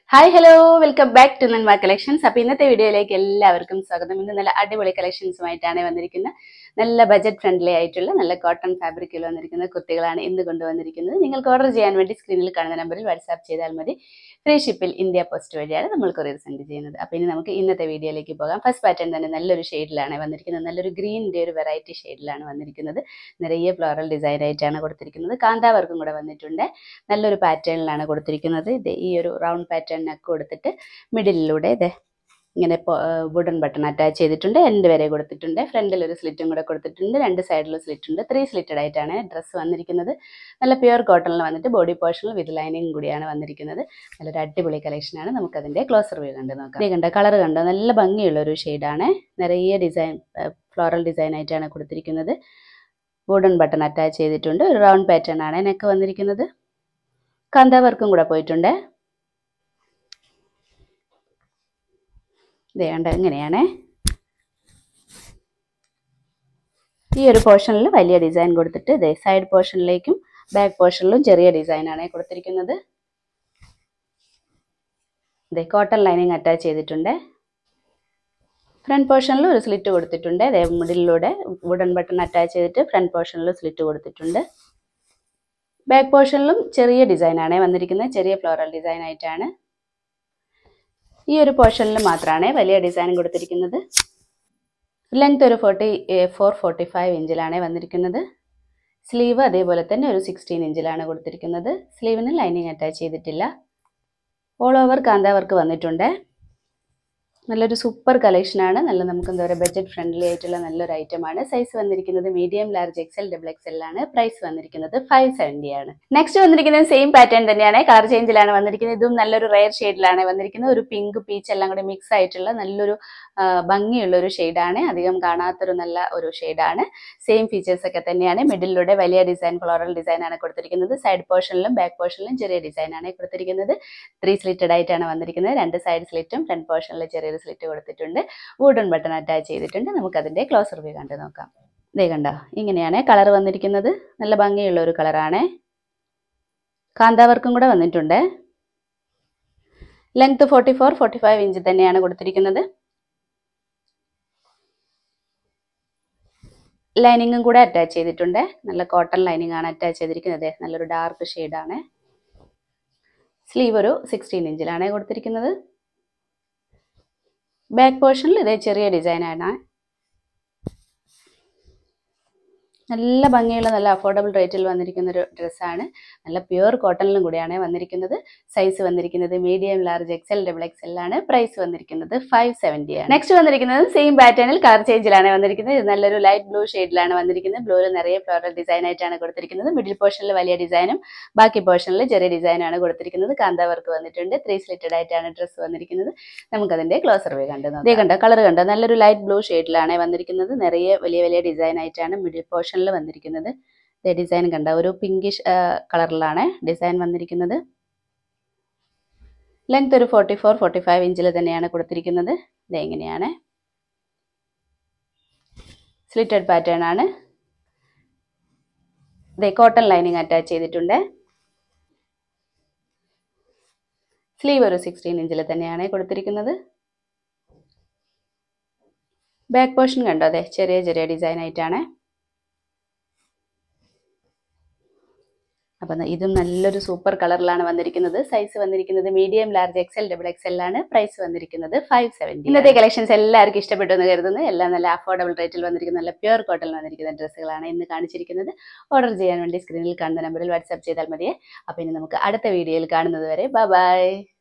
hi hello welcome back to Nanma collections അപ്പൊ ഇന്നത്തെ വീഡിയോയിലേക്ക് എല്ലാവർക്കും സ്വാഗതം ഇന്ന് നല്ല അടിപൊളി കളക്ഷൻസുമായിട്ടാണ് വന്നിരിക്കുന്നത് നല്ല ബജറ്റ് ഫ്രണ്ട്ലി ആയിട്ടുള്ള നല്ല കോട്ടൺ ഫാബ്രിക്കിൽ വന്നിരിക്കുന്ന കുർത്തികളാണ് ഇന്ന് കൊണ്ടുവന്നിരിക്കുന്നത് നിങ്ങൾക്ക് ഓർഡർ ചെയ്യാൻ വേണ്ടി സ്ക്രീനിൽ കാണുന്ന നമ്പറിൽ വാട്സാപ്പ് ചെയ്താൽ മതി ഫ്രീ ഷിപ്പിൽ ഇന്ത്യ പോസ്റ്റ് വഴിയാണ് നമ്മൾ കൊറിയർ സെൻഡ് ചെയ്യുന്നത് അപ്പോൾ ഇനി നമുക്ക് ഇന്നത്തെ വീഡിയോയിലേക്ക് പോകാം ഫസ്റ്റ് പാറ്റേൺ തന്നെ നല്ലൊരു ഷെയ്ഡിലാണ് വന്നിരിക്കുന്നത് നല്ലൊരു ഗ്രീനിൻ്റെ ഒരു വെറൈറ്റി ഷെയ്ഡിലാണ് വന്നിരിക്കുന്നത് നിറയെ ഫ്ലോറൽ ഡിസൈൻ ആയിട്ടാണ് കൊടുത്തിരിക്കുന്നത് കാന്താവർക്കും കൂടെ വന്നിട്ടുണ്ട് നല്ലൊരു പാറ്റേണിലാണ് കൊടുത്തിരിക്കുന്നത് ഇത് ഈ ഒരു റൗണ്ട് പാറ്റേണിനൊക്കെ കൊടുത്തിട്ട് മിഡിലിലൂടെ ഇത് ഇങ്ങനെ വുഡൻ ബട്ടൺ അറ്റാച്ച് ചെയ്തിട്ടുണ്ട് എൻഡ് വരെ കൊടുത്തിട്ടുണ്ട് ഫ്രണ്ടിൽ ഒരു സ്ലിറ്റും കൂടെ കൊടുത്തിട്ടുണ്ട് രണ്ട് സൈഡിലും സ്ലിറ്റ് ഉണ്ട് ത്രീ സ്ലിറ്റഡ് ആയിട്ടാണ് ഡ്രസ്സ് വന്നിരിക്കുന്നത് നല്ല പ്യുവർ കോട്ടണിൽ വന്നിട്ട് ബോഡി പോർഷനിൽ വിത്ത് ലൈനിങ് കൂടിയാണ് വന്നിരിക്കുന്നത് നല്ലൊരു അടിപൊളി കളക്ഷനാണ് നമുക്കതിൻ്റെ ക്ലോസർ വ്യൂ കണ്ട് നോക്കാം ഇത് കണ്ടോ കളർ കണ്ടോ നല്ല ഭംഗിയുള്ള ഒരു ഷെയ്ഡാണ് നിറയെ ഡിസൈൻ ഫ്ലോറൽ ഡിസൈൻ ആയിട്ടാണ് കൊടുത്തിരിക്കുന്നത് വുഡൻ ബട്ടൺ അറ്റാച്ച് ചെയ്തിട്ടുണ്ട് ഒരു റൗണ്ട് പാറ്റേൺ ആണ് നെക്ക് വന്നിരിക്കുന്നത് കാന്താ വർക്കും കൂടെ പോയിട്ടുണ്ട് വേണ്ട ഇങ്ങനെയാണ് ഈ ഒരു പോർഷനിൽ വലിയ ഡിസൈൻ കൊടുത്തിട്ട് ഇതേ സൈഡ് പോർഷനിലേക്കും ബാക്ക് പോർഷനിലും ചെറിയ ഡിസൈനാണ് കൊടുത്തിരിക്കുന്നത് ഇതേ കോട്ടൺ ലൈനിങ് അറ്റാച്ച് ചെയ്തിട്ടുണ്ട് ഫ്രണ്ട് പോർഷനിൽ ഒരു സ്ലിറ്റ് കൊടുത്തിട്ടുണ്ട് അതേ മിഡിലൂടെ വുഡൻ ബട്ടൺ അറ്റാച്ച് ചെയ്തിട്ട് ഫ്രണ്ട് പോർഷനിൽ സ്ലിറ്റ് കൊടുത്തിട്ടുണ്ട് ബാക്ക് പോർഷനിലും ചെറിയ ഡിസൈനാണ് വന്നിരിക്കുന്നത് ചെറിയ ഫ്ലോറൽ ഡിസൈൻ ആയിട്ടാണ് ഈ ഒരു പോർഷനിൽ മാത്രമാണ് വലിയ ഡിസൈൻ കൊടുത്തിരിക്കുന്നത് ലെങ്ത് ഒരു ഫോർട്ടി ഫോർ ഫോർട്ടി ഫൈവ് ഇഞ്ചിലാണ് വന്നിരിക്കുന്നത് സ്ലീവ് അതേപോലെ തന്നെ ഒരു സിക്സ്റ്റീൻ ഇഞ്ചിലാണ് കൊടുത്തിരിക്കുന്നത് സ്ലീവിന് ലൈനിങ് അറ്റാച്ച് ചെയ്തിട്ടില്ല ഓൾ ഓവർ കാന്താ വർക്ക് വന്നിട്ടുണ്ട് നല്ലൊരു സൂപ്പർ കളക്ഷനാണ് നല്ല നമുക്ക് എന്താ പറയുക ബഡ്ജറ്റ് ഫ്രണ്ട്ലി ആയിട്ടുള്ള നല്ലൊരു ഐറ്റമാണ് സൈസ് വന്നിരിക്കുന്നത് medium large XL double XL ആണ് പ്രൈസ് വന്നിരിക്കുന്നത് ഫൈവ് സെവൻറ്റി ആണ് നെക്സ്റ്റ് വന്നിരിക്കുന്നത് സെയിം പാറ്റേൺ തന്നെയാണ് കളർ ചേഞ്ചിലാണ് വന്നിരിക്കുന്നത് ഇതും നല്ലൊരു റയർ ഷെയ്ഡിലാണ് വന്നിരിക്കുന്നത് ഒരു പിങ്ക് പീച്ച് എല്ലാം കൂടി മിക്സ് ആയിട്ടുള്ള നല്ലൊരു ഭംഗിയുള്ള ഒരു ഷെയ്ഡാണ് അധികം കാണാത്തൊരു നല്ല ഒരു ഷെയ്ഡാണ് സെയിം ഫീച്ചേഴ്സ് ഒക്കെ തന്നെയാണ് മിഡിലൂടെ വലിയ ഡിസൈൻ ഫ്ലോറൽ ഡിസൈൻ ആണ് കൊടുത്തിരിക്കുന്നത് സൈഡ് പോർഷനിലും ബാക്ക് പോർഷനിലും ചെറിയ ഡിസൈൻ ആണ് കൊടുത്തിരിക്കുന്നത് ത്രീ സ്ലിറ്റഡ് ആയിട്ടാണ് വന്നിരിക്കുന്നത് രണ്ട് സൈഡ് സ്ലിറ്റും ഫ്രണ്ട് പോർഷനിൽ ചെറിയൊരു സ്ലിറ്റ് കൊടുത്തിട്ടുണ്ട് വുഡൻ ബട്ടൺ അറ്റാച്ച് ചെയ്തിട്ടുണ്ട് നമുക്ക് അതിന്റെ ക്ലോസർ വ്യൂ കണ്ട് നോക്കാം ഇതേ കണ്ടോ ഇങ്ങനെയാണ് കളർ വന്നിരിക്കുന്നത് നല്ല ഭംഗിയുള്ള ഒരു കളറാണ് കാന്താവർക്കും കൂടെ വന്നിട്ടുണ്ട് length forty four forty five inch തന്നെയാണ് കൊടുത്തിരിക്കുന്നത് ലൈനിങ്ങും കൂടെ അറ്റാച്ച് ചെയ്തിട്ടുണ്ട് നല്ല കോട്ടൺ ലൈനിങ് ആണ് അറ്റാച്ച് ചെയ്തിരിക്കുന്നത് നല്ലൊരു ഡാർക്ക് ഷെയ്ഡാണ് സ്ലീവ് ഒരു സിക്സ്റ്റീൻ ഇഞ്ചിലാണ് കൊടുത്തിരിക്കുന്നത് ബാക്ക് പോർഷനിൽ ഇതേ ചെറിയ ഡിസൈനാണ് നല്ല ഭംഗിയുള്ള നല്ല അഫോർഡബിൾ റേറ്റിൽ വന്നിരിക്കുന്ന ഒരു ഡ്രസ്സാണ് നല്ല പ്യുവർ കോട്ടണിലും കൂടിയാണ് വന്നിരിക്കുന്നത് സൈസ് വന്നിരിക്കുന്നത് medium large XL double XL ആണ് പ്രൈസ് വന്നിരിക്കുന്നത് ഫൈവ് സെവൻറ്റി ആണ് നെക്സ്റ്റ് വന്നിരിക്കുന്നത് സെയിം പാറ്റേണിൽ കളർ ചേഞ്ചിലാണ് വന്നിരിക്കുന്നത് ഇത് നല്ലൊരു ലൈറ്റ് ബ്ലൂ ഷെയ്ഡിലാണ് വന്നിരിക്കുന്നത് ബ്ലൂവിൽ നിറയെ ഫ്ലോറൽ ഡിസൈൻ ആയിട്ടാണ് കൊടുത്തിരിക്കുന്നത് മിഡിൽ പോർഷനിൽ വലിയ ഡിസൈനും ബാക്കി പോർഷനിൽ ചെറിയ ഡിസൈനാണ് കൊടുത്തിരിക്കുന്നത് കാന്താ വർക്ക് വന്നിട്ടുണ്ട് ത്രീ സ്ലിറ്റഡ് ആയിട്ടാണ് ഡ്രസ്സ് വന്നിരിക്കുന്നത് നമുക്കതിന്റെ ക്ലോസർ വേ കണ്ടു ഇതേ കണ്ടോ കളർ കണ്ടോ നല്ലൊരു ലൈറ്റ് ബ്ലൂ ഷെയ്ഡിലാണ് വന്നിരിക്കുന്നത് നിറയെ വലിയ വലിയ ഡിസൈൻ ആയിട്ടാണ് മിഡിൽ പോർഷനിൽ വന്നിരിക്കുന്നത് ഇതേ ഡിസൈൻ കണ്ട ഒരു പിങ്കിഷ് കളറിലാണ് ഡിസൈൻ വന്നിരിക്കുന്നത് ലെങ്ത് ഒരു ഫോർട്ടി ഫോർ ഫോർട്ടി ഫൈവ് ഇഞ്ചിൽ തന്നെയാണ് കൊടുത്തിരിക്കുന്നത് ഇത് എങ്ങനെയാണ് സ്ലിറ്റഡ് പാറ്റേൺ ആണ് ഇതേ കോട്ടൺ ലൈനിങ് അറ്റാച്ച് ചെയ്തിട്ടുണ്ട് സ്ലീവ് ഒരു സിക്സ്റ്റീൻ ഇഞ്ചിൽ തന്നെയാണ് കൊടുത്തിരിക്കുന്നത് ബാക്ക് പോർഷൻ കണ്ടോ അതെ ചെറിയ ചെറിയ ഡിസൈൻ ആയിട്ടാണ് അപ്പം ഇതും നല്ലൊരു സൂപ്പർ കളറിലാണ് വന്നിരിക്കുന്നത് സൈസ് വന്നിരിക്കുന്നത് medium large XL double XL ആണ് പ്രൈസ് വന്നിരിക്കുന്നത് ഫൈവ് സെവൻറ്റി ഇന്നത്തെ കളക്ഷൻസ് എല്ലാവർക്കും ഇഷ്ടപ്പെട്ടു എന്ന് കരുതുന്നു എല്ലാം നല്ല അഫോർഡബിൾ റേറ്റിൽ വന്നിരിക്കുന്ന നല്ല പ്യുവർ കോട്ടണിൽ വന്നിരിക്കുന്ന ഡ്രസ്സുകളാണ് ഇന്ന് കാണിച്ചിരിക്കുന്നത് ഓർഡർ ചെയ്യാൻ വേണ്ടി സ്ക്രീനിൽ കാണുന്ന നമ്പറിൽ വാട്സാപ്പ് ചെയ്താൽ മതിയേ അപ്പോൾ ഇനി നമുക്ക് അടുത്ത വീഡിയോയിൽ കാണുന്നത് വരെ ബൈ